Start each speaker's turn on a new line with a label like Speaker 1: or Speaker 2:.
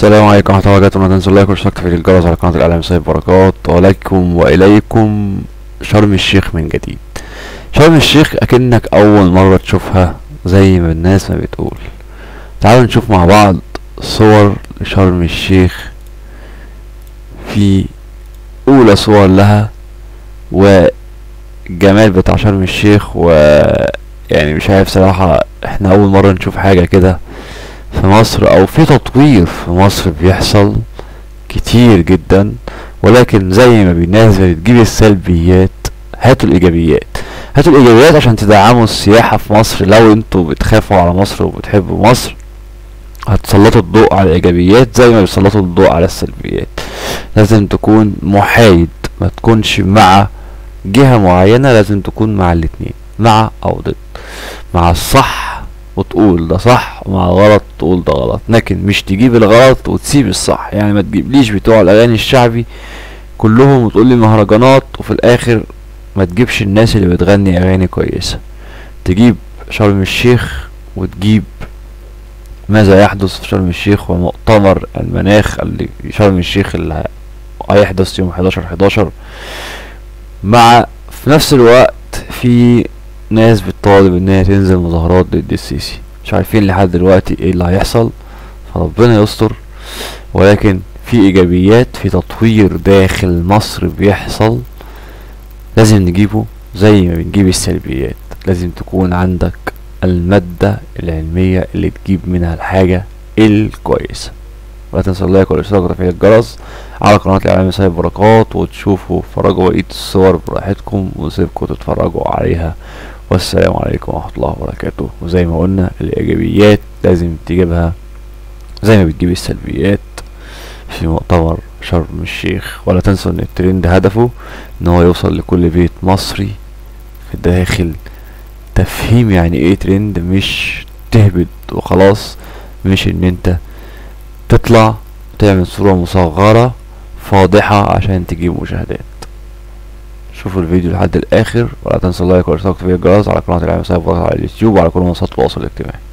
Speaker 1: السلام عليكم ورحمة الله وبركاته لا تنسوا اللايك والاشتراك في الجرس على قناة الإعلام سيد بركات ولكم وإليكم شرم الشيخ من جديد شرم الشيخ أكنك أول مرة تشوفها زي ما الناس ما بتقول تعالوا نشوف مع بعض صور لشرم الشيخ في أولى صور لها والجمال بتاع شرم الشيخ و يعني مش عارف صراحة احنا أول مرة نشوف حاجة كده في مصر او في تطوير في مصر بيحصل كتير جدا ولكن زي ما الناس بتجيب السلبيات هاتوا الايجابيات هاتوا الايجابيات عشان تدعموا السياحة في مصر لو انتوا بتخافوا على مصر وبتحبوا مصر هتسلطوا الضوء على الايجابيات زي ما بيسلطوا الضوء على السلبيات لازم تكون محايد ما تكونش مع جهة معينة لازم تكون مع الاتنين مع او ضد مع الصح وتقول ده صح ومع الغلط تقول ده غلط لكن مش تجيب الغلط وتسيب الصح يعني ما تجيبليش بتوع الاغاني الشعبي كلهم وتقول لي مهرجانات وفي الاخر ما تجيبش الناس اللي بتغني اغاني كويسه تجيب شرم الشيخ وتجيب ماذا يحدث في شرم الشيخ ومؤتمر المناخ اللي في شرم الشيخ اللي هيحدث يوم 11 11 مع في نفس الوقت في ناس بتطالب انها تنزل مظاهرات ضد السيسي مش عارفين لحد دلوقتي ايه اللي هيحصل فربنا يستر ولكن في ايجابيات في تطوير داخل مصر بيحصل لازم نجيبه زي ما بنجيب السلبيات لازم تكون عندك المادة العلمية اللي تجيب منها الحاجة الكويسة ولا تنسوا اللايك والاشتراك وتفعيل الجرس على قناة الإعلام سيد بركات وتشوفوا فرجوا بقية الصور براحتكم وسيبكم تتفرجوا عليها والسلام عليكم ورحمة الله وبركاته وزي ما قلنا الإيجابيات لازم تجيبها زي ما بتجيب السلبيات في مؤتمر شرم الشيخ ولا تنسوا ان الترند هدفه ان هو يوصل لكل بيت مصري في الداخل تفهيم يعني ايه ترند مش تهبط وخلاص مش ان انت تطلع تعمل صورة مصغرة فاضحة عشان تجيب مشاهدات شوفوا الفيديو لحد الاخر ولا تنسوا اللايك والاشتراك في الجرس على قناة العالم سايبر على اليوتيوب وعلى كل منصات التواصل الاجتماعي